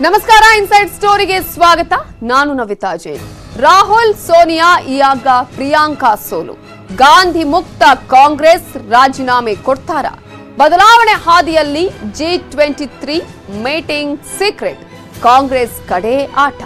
ನಮಸ್ಕಾರ ಇನ್ಸೈಡ್ ಸ್ಟೋರಿಗೆ ಸ್ವಾಗತ ನಾನು ನವಿತಾ ಜೈನ್ ರಾಹುಲ್ ಸೋನಿಯಾ ಇಯಾಗ ಪ್ರಿಯಾಂಕಾ ಸೋಲು ಗಾಂಧಿ ಮುಕ್ತ ಕಾಂಗ್ರೆಸ್ ರಾಜೀನಾಮೆ ಕೊಡ್ತಾರ ಬದಲಾವಣೆ ಹಾದಿಯಲ್ಲಿ G twenty three meeting secret Congress ಕಡೆ ಆಟ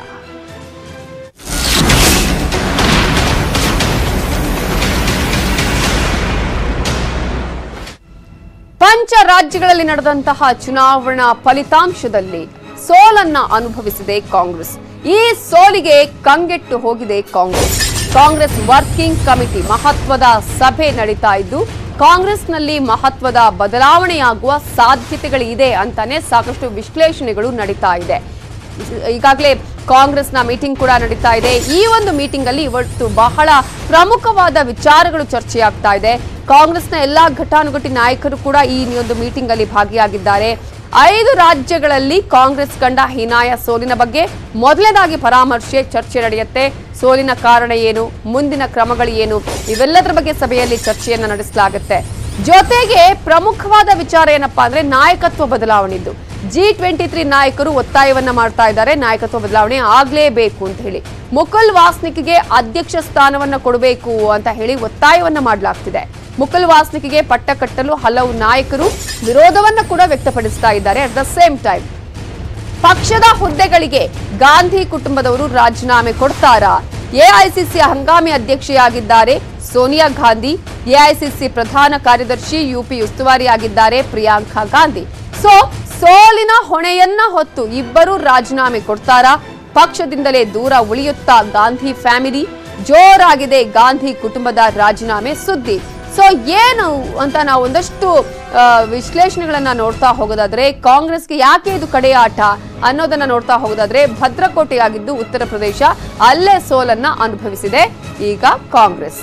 ಪಂಚ ರಾಜ್ಯಗಳಲ್ಲಿ ನಡೆದಂತಹ ಚುನಾವಣಾ ಫಲಿತಾಂಶದಲ್ಲಿ ಸೋಲನ್ನ ಅನುಭವಿಸಿದೆ ಕಾಂಗ್ರೆಸ್ ಈ ಸೋಲಿಗೆ ಕಂಗೆಟ್ಟು ಹೋಗಿದೆ ಕಾಂಗ್ರೆಸ್ ಕಾಂಗ್ರೆಸ್ ವರ್ಕಿಂಗ್ ಕಮಿಟಿ ಮಹತ್ವದ ಸಭೆ ನಡೀತಾ ಇದ್ದು ಕಾಂಗ್ರೆಸ್ನಲ್ಲಿ ಮಹತ್ವದ ಬದಲಾವಣೆಯಾಗುವ ಸಾಧ್ಯತೆಗಳಿದೆ ಅಂತಾನೆ ಸಾಕಷ್ಟು ವಿಶ್ಲೇಷಣೆಗಳು ನಡೀತಾ ಇದೆ ಈಗಾಗಲೇ ಕಾಂಗ್ರೆಸ್ನ ಮೀಟಿಂಗ್ ಕೂಡ ನಡೀತಾ ಇದೆ ಈ ಒಂದು ಮೀಟಿಂಗ್ ಅಲ್ಲಿ ಇವತ್ತು ಬಹಳ ಪ್ರಮುಖವಾದ ವಿಚಾರಗಳು ಚರ್ಚೆಯಾಗ್ತಾ ಇದೆ ಕಾಂಗ್ರೆಸ್ನ ಎಲ್ಲಾ ಘಟಾನುಘಟಿ ನಾಯಕರು ಕೂಡ ಈ ಒಂದು ಮೀಟಿಂಗ್ ಅಲ್ಲಿ ಭಾಗಿಯಾಗಿದ್ದಾರೆ ಐದು ರಾಜ್ಯಗಳಲ್ಲಿ ಕಾಂಗ್ರೆಸ್ ಕಂಡ ಹೀನಾಯ ಸೋಲಿನ ಬಗ್ಗೆ ಮೊದಲನೇದಾಗಿ ಪರಾಮರ್ಶೆ ಚರ್ಚೆ ನಡೆಯುತ್ತೆ ಸೋಲಿನ ಕಾರಣ ಏನು ಮುಂದಿನ ಕ್ರಮಗಳು ಏನು ಇವೆಲ್ಲದರ ಬಗ್ಗೆ ಸಭೆಯಲ್ಲಿ ಚರ್ಚೆಯನ್ನ ನಡೆಸಲಾಗುತ್ತೆ ಜೊತೆಗೆ ಪ್ರಮುಖವಾದ ವಿಚಾರ ಏನಪ್ಪಾ ಅಂದ್ರೆ ನಾಯಕತ್ವ ಬದಲಾವಣೆದ್ದು ಜಿ ಟ್ವೆಂಟಿ ತ್ರೀ ನಾಯಕರು ಒತ್ತಾಯವನ್ನ ಮಾಡ್ತಾ ಇದ್ದಾರೆ ನಾಯಕತ್ವ ಬದಲಾವಣೆ ಆಗ್ಲೇಬೇಕು ಅಂತ ಹೇಳಿ ಮುಕುಲ್ ವಾಸ್ನಿಕ್ಗೆ ಅಧ್ಯಕ್ಷ ಸ್ಥಾನವನ್ನ ಕೊಡಬೇಕು ಅಂತ ಹೇಳಿ ಒತ್ತಾಯವನ್ನ ಮಾಡಲಾಗ್ತಿದೆ ಮುಕುಲ್ ವಾಸ್ನಿಕ್ಗೆ ಪಟ್ಟ ಕಟ್ಟಲು ಹಲವು ನಾಯಕರು ವಿರೋಧವನ್ನ ಕೂಡ ವ್ಯಕ್ತಪಡಿಸ್ತಾ ಇದ್ದಾರೆ ಅಟ್ ದ ಸೇಮ್ ಟೈಮ್ ಪಕ್ಷದ ಹುದ್ದೆಗಳಿಗೆ ಗಾಂಧಿ ಕುಟುಂಬದವರು ರಾಜೀನಾಮೆ ಕೊಡ್ತಾರಾ ಎಐಸಿಸಿ ಹಂಗಾಮಿ ಅಧ್ಯಕ್ಷೆಯಾಗಿದ್ದಾರೆ ಸೋನಿಯಾ ಗಾಂಧಿ ಎಐಸಿಸಿ ಪ್ರಧಾನ ಕಾರ್ಯದರ್ಶಿ ಯುಪಿ ಉಸ್ತುವಾರಿಯಾಗಿದ್ದಾರೆ ಪ್ರಿಯಾಂಕಾ ಗಾಂಧಿ ಸೊ ಸೋಲಿನ ಹೊಣೆಯನ್ನ ಹೊತ್ತು ಇಬ್ಬರು ರಾಜೀನಾಮೆ ಕೊಡ್ತಾರಾ ಪಕ್ಷದಿಂದಲೇ ದೂರ ಉಳಿಯುತ್ತಾ ಗಾಂಧಿ ಫ್ಯಾಮಿಲಿ ಜೋರಾಗಿದೆ ಗಾಂಧಿ ಕುಟುಂಬದ ರಾಜೀನಾಮೆ ಸುದ್ದಿ ಸೊ ಏನು ಅಂತ ನಾವು ಒಂದಷ್ಟು ಆ, ವಿಶ್ಲೇಷಣೆಗಳನ್ನ ನೋಡ್ತಾ ಹೋಗೋದಾದ್ರೆ ಕಾಂಗ್ರೆಸ್ಗೆ ಯಾಕೆ ಇದು ಕಡೆಯ ಆಟ ಅನ್ನೋದನ್ನ ನೋಡ್ತಾ ಹೋಗೋದಾದ್ರೆ ಭದ್ರಕೋಟೆಯಾಗಿದ್ದು ಉತ್ತರ ಪ್ರದೇಶ ಅಲ್ಲೇ ಸೋಲನ್ನ ಅನುಭವಿಸಿದೆ ಈಗ ಕಾಂಗ್ರೆಸ್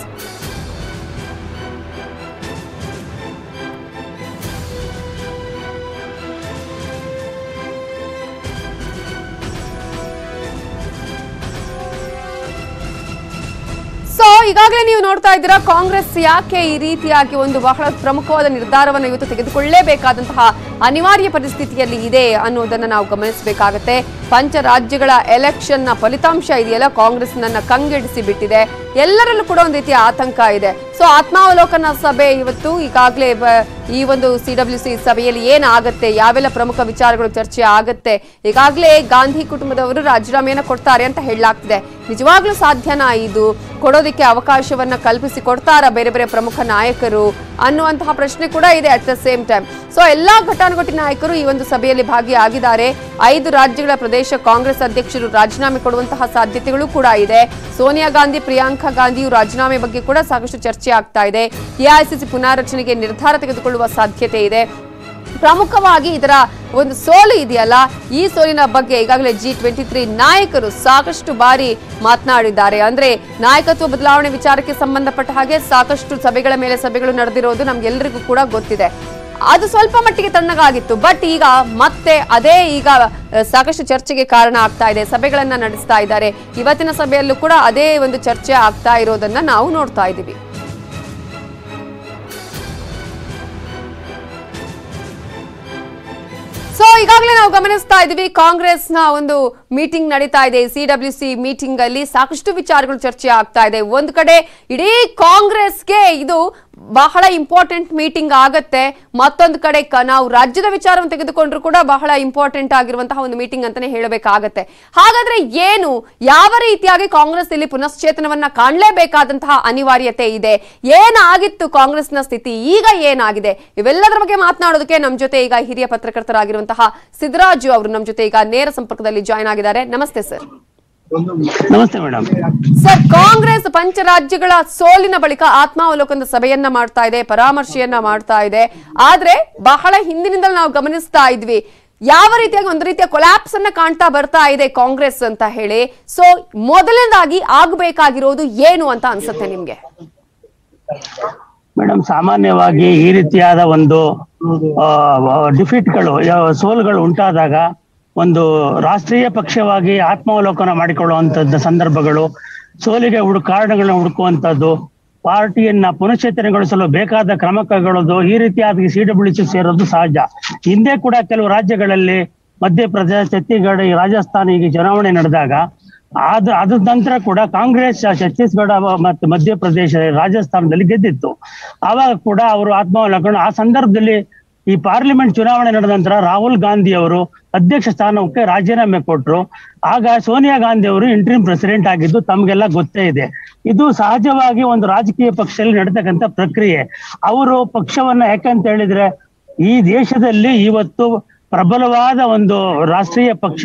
ಸೊ ಈಗಾಗಲೇ ನೀವು ನೋಡ್ತಾ ಇದ್ದೀರಾ ಕಾಂಗ್ರೆಸ್ ಯಾಕೆ ಈ ರೀತಿಯಾಗಿ ಒಂದು ಬಹಳ ಪ್ರಮುಖವಾದ ನಿರ್ಧಾರವನ್ನು ಇವತ್ತು ತೆಗೆದುಕೊಳ್ಳಲೇಬೇಕಾದಂತಹ ಅನಿವಾರ್ಯ ಪರಿಸ್ಥಿತಿಯಲ್ಲಿ ಇದೆ ಅನ್ನೋದನ್ನ ನಾವು ಗಮನಿಸಬೇಕಾಗತ್ತೆ ಪಂಚ ರಾಜ್ಯಗಳ ಎಲೆಕ್ಷನ್ ನ ಫಲಿತಾಂಶ ಇದೆಯಲ್ಲ ಕಾಂಗ್ರೆಸ್ ನನ್ನ ಕಂಗೆಡಿಸಿ ಬಿಟ್ಟಿದೆ ಎಲ್ಲರಲ್ಲೂ ಕೂಡ ಒಂದು ರೀತಿಯ ಆತಂಕ ಇದೆ ಸೊ ಆತ್ಮಾವಲೋಕನ ಸಭೆ ಇವತ್ತು ಈಗಾಗಲೇ ಬ- ಈ ಒಂದು ಸಿ ಡಬ್ಲ್ಯೂ ಸಿ ಸಭೆಯಲ್ಲಿ ಏನಾಗತ್ತೆ ಯಾವೆಲ್ಲ ಪ್ರಮುಖ ವಿಚಾರಗಳು ಚರ್ಚೆ ಆಗತ್ತೆ ಈಗಾಗಲೇ ಗಾಂಧಿ ಕುಟುಂಬದವರು ರಾಜೀನಾಮೆಯನ್ನ ಕೊಡ್ತಾರೆ ಅಂತ ಹೇಳಲಾಗ್ತಿದೆ ನಿಜವಾಗ್ಲೂ ಸಾಧ್ಯನಾ ಇದು ಕೊಡೋದಕ್ಕೆ ಅವಕಾಶವನ್ನ ಕಲ್ಪಿಸಿ ಕೊಡ್ತಾರಾ ಬೇರೆ ಬೇರೆ ಪ್ರಮುಖ ನಾಯಕರು ಅನ್ನುವಂತಹ ಪ್ರಶ್ನೆ ಕೂಡ ಇದೆ at the same time so ಎಲ್ಲಾ ಘಟಾನುಘಟಿ ನಾಯಕರು ಈ ಒಂದು ಸಭೆಯಲ್ಲಿ ಭಾಗಿಯಾಗಿದ್ದಾರೆ ಐದು ರಾಜ್ಯಗಳ ಪ್ರದೇಶ ಕಾಂಗ್ರೆಸ್ ಅಧ್ಯಕ್ಷರು ರಾಜೀನಾಮೆ ಕೊಡುವಂತಹ ಸಾಧ್ಯತೆಗಳು ಕೂಡ ಇದೆ ಸೋನಿಯಾ ಗಾಂಧಿ ಪ್ರಿಯಾಂಕಾ ಗಾಂಧಿಯು ರಾಜೀನಾಮೆ ಬಗ್ಗೆ ಕೂಡ ಸಾಕಷ್ಟು ಚರ್ಚೆ ಆಗ್ತಾ ಇದೆ ಎಐಸಿಸಿ ಪುನಾರಚನೆಗೆ ನಿರ್ಧಾರ ತೆಗೆದುಕೊಳ್ಳುವ ಸಾಧ್ಯತೆ ಇದೆ ಪ್ರಮುಖವಾಗಿ ಇದರ ಒಂದು ಸೋಲು ಇದೆಯಲ್ಲ ಈ ಸೋಲಿನ ಬಗ್ಗೆ ಈಗಾಗಲೇ ಜಿ ಟ್ವೆಂಟಿ ತ್ರೀ ನಾಯಕರು ಸಾಕಷ್ಟು ಬಾರಿ ಮಾತನಾಡಿದ್ದಾರೆ ಅಂದ್ರೆ ನಾಯಕತ್ವ ಬದಲಾವಣೆ ವಿಚಾರಕ್ಕೆ ಸಂಬಂಧಪಟ್ಟ ಹಾಗೆ ಸಾಕಷ್ಟು ಸಭೆಗಳ ಮೇಲೆ ಸಭೆಗಳು ನಡೆದಿರೋದು ನಮ್ಗೆಲ್ಲರಿಗೂ ಕೂಡ ಗೊತ್ತಿದೆ ಅದು ಸ್ವಲ್ಪ ಮಟ್ಟಿಗೆ ತಣ್ಣಗಾಗಿತ್ತು ಬಟ್ ಈಗ ಮತ್ತೆ ಅದೇ ಈಗ ಅಹ್, ಸಾಕಷ್ಟು ಚರ್ಚೆಗೆ ಕಾರಣ ಆಗ್ತಾ ಇದೆ ಸಭೆಗಳನ್ನ ನಡೆಸ್ತಾ ಇದ್ದಾರೆ ಇವತ್ತಿನ ಸಭೆಯಲ್ಲೂ ಕೂಡ ಅದೇ ಒಂದು ಚರ್ಚೆ ಆಗ್ತಾ ಇರೋದನ್ನ ನಾವು ನೋಡ್ತಾ ಇದ್ದೀವಿ ಸೊ ಈಗಾಗಲೇ ನಾವು ಗಮನಿಸ್ತಾ ಇದ್ದೀವಿ ಕಾಂಗ್ರೆಸ್ನ ಒಂದು ಮೀಟಿಂಗ್ ನಡೀತಾ ಇದೆ ಸಿ ಡಬ್ಲ್ಯೂ ಸಿ ಮೀಟಿಂಗ್ ಅಲ್ಲಿ ಸಾಕಷ್ಟು ವಿಚಾರಗಳು ಚರ್ಚೆ ಆಗ್ತಾ ಇದೆ ಒಂದ್ ಕಡೆ ಇಡೀ ಕಾಂಗ್ರೆಸ್ಗೆ ಇದು ಬಹಳ ಇಂಪಾರ್ಟೆಂಟ್ ಮೀಟಿಂಗ್ ಆಗತ್ತೆ ಮತ್ತೊಂದು ಕಡೆ ಕ- ನಾವು ರಾಜ್ಯದ ವಿಚಾರವನ್ನು ತೆಗೆದುಕೊಂಡ್ರು ಕೂಡ ಬಹಳ ಇಂಪಾರ್ಟೆಂಟ್ ಆಗಿರುವಂತಹ ಒಂದು ಮೀಟಿಂಗ್ ಅಂತಾನೆ ಹೇಳಬೇಕಾಗತ್ತೆ ಹಾಗಾದ್ರೆ ಏನು ಯಾವ ರೀತಿಯಾಗಿ ಕಾಂಗ್ರೆಸ್ ಇಲ್ಲಿ ಪುನಶ್ಚೇತನವನ್ನ ಕಾಣಲೇಬೇಕಾದಂತಹ ಅನಿವಾರ್ಯತೆ ಇದೆ ಏನಾಗಿತ್ತು ಕಾಂಗ್ರೆಸ್ನ ಸ್ಥಿತಿ ಈಗ ಏನಾಗಿದೆ ಇವೆಲ್ಲದರ ಬಗ್ಗೆ ಮಾತನಾಡೋದಕ್ಕೆ ನಮ್ಮ ಜೊತೆ ಈಗ ಹಿರಿಯ ಪತ್ರಕರ್ತರಾಗಿರುವಂತಹ ಸಿದ್ದರಾಜು ಅವರು ನಮ್ಮ ಜೊತೆ ಈಗ ನೇರ ಸಂಪರ್ಕದಲ್ಲಿ ಜಾಯ್ನ್ ಆಗಿದ್ದಾರೆ ನಮಸ್ತೆ ಸರ್ ನಮಸ್ತೆ ಮೇಡಮ್ ಸರ್ ಕಾಂಗ್ರೆಸ್ ಪಂಚರಾಜ್ಯಗಳ ಸೋಲಿನ ಬಳಿಕ ಆತ್ಮಾವಲೋಕನದ ಸಭೆಯನ್ನ ಮಾಡ್ತಾ ಇದೆ ಪರಾಮರ್ಶೆಯನ್ನ ಮಾಡ್ತಾ ಇದೆ ಆದ್ರೆ ಬಹಳ ಹಿಂದಿನಿಂದಲೂ ನಾವು ಗಮನಿಸ್ತಾ ಇದ್ವಿ ಯಾವ ರೀತಿಯಾಗಿ ಒಂದು ರೀತಿಯ ಕೊಲ್ಯಾಪ್ಸ್ ಅನ್ನ ಕಾಣ್ತಾ ಬರ್ತಾ ಇದೆ ಕಾಂಗ್ರೆಸ್ ಅಂತ ಹೇಳಿ ಸೊ ಮೊದಲನೇದಾಗಿ ಆಗಬೇಕಾಗಿರೋದು ಏನು ಅಂತ ಅನ್ಸುತ್ತೆ ನಿಮ್ಗೆ ಮೇಡಮ್ ಸಾಮಾನ್ಯವಾಗಿ ಈ ರೀತಿಯಾದ ಒಂದು ಡಿಫೀಟ್ಗಳು ಸೋಲುಗಳು ಉಂಟಾದಾಗ ಒಂದು ರಾಷ್ಟ್ರೀಯ ಪಕ್ಷವಾಗಿ ಆತ್ಮಾವಲೋಕನ ಮಾಡಿಕೊಳ್ಳುವಂತದ್ದು ಸಂದರ್ಭಗಳು ಸೋಲಿಗೆ ಹುಡು ಕಾರಣಗಳನ್ನ ಹುಡುಕುವಂತದ್ದು ಪಾರ್ಟಿಯನ್ನ ಪುನಶ್ಚೇತನಗೊಳಿಸಲು ಬೇಕಾದ ಕ್ರಮ ಕೈಗೊಳ್ಳೋದು ಈ ರೀತಿಯಾದ ಸಿ ಡಬ್ಲ್ಯೂ ಸೇರೋದು ಸಹಜ ಹಿಂದೆ ಕೂಡ ಕೆಲವು ರಾಜ್ಯಗಳಲ್ಲಿ ಮಧ್ಯಪ್ರದೇಶ ಛತ್ತೀಸ್ಗಢ ಈ ರಾಜಸ್ಥಾನ ಈಗ ಚುನಾವಣೆ ನಡೆದಾಗ ಅದ ಅದ್ರ ನಂತರ ಕೂಡ ಕಾಂಗ್ರೆಸ್ ಛತ್ತೀಸ್ಗಢ ಮತ್ತು ಮಧ್ಯಪ್ರದೇಶ ರಾಜಸ್ಥಾನದಲ್ಲಿ ಗೆದ್ದಿತ್ತು ಆವಾಗ ಕೂಡ ಅವರು ಆತ್ಮಾವಲೋಕನ ಆ ಸಂದರ್ಭದಲ್ಲಿ ಈ ಪಾರ್ಲಿಮೆಂಟ್ ಚುನಾವಣೆ ನಡೆದ ನಂತರ ರಾಹುಲ್ ಗಾಂಧಿ ಅವರು ಅಧ್ಯಕ್ಷ ಸ್ಥಾನಕ್ಕೆ ರಾಜೀನಾಮೆ ಕೊಟ್ರು ಆಗ ಸೋನಿಯಾ ಗಾಂಧಿ ಅವರು ಇಂಟ್ರೀಮ್ ಪ್ರೆಸಿಡೆಂಟ್ ಆಗಿದ್ದು ತಮ್ಗೆಲ್ಲ ಗೊತ್ತೇ ಇದೆ ಇದು ಸಹಜವಾಗಿ ಒಂದು ರಾಜಕೀಯ ಪಕ್ಷದಲ್ಲಿ ನಡೀತಕ್ಕಂಥ ಪ್ರಕ್ರಿಯೆ ಅವರು ಪಕ್ಷವನ್ನ ಯಾಕಂತ ಹೇಳಿದ್ರೆ ಈ ದೇಶದಲ್ಲಿ ಇವತ್ತು ಪ್ರಬಲವಾದ ಒಂದು ರಾಷ್ಟ್ರೀಯ ಪಕ್ಷ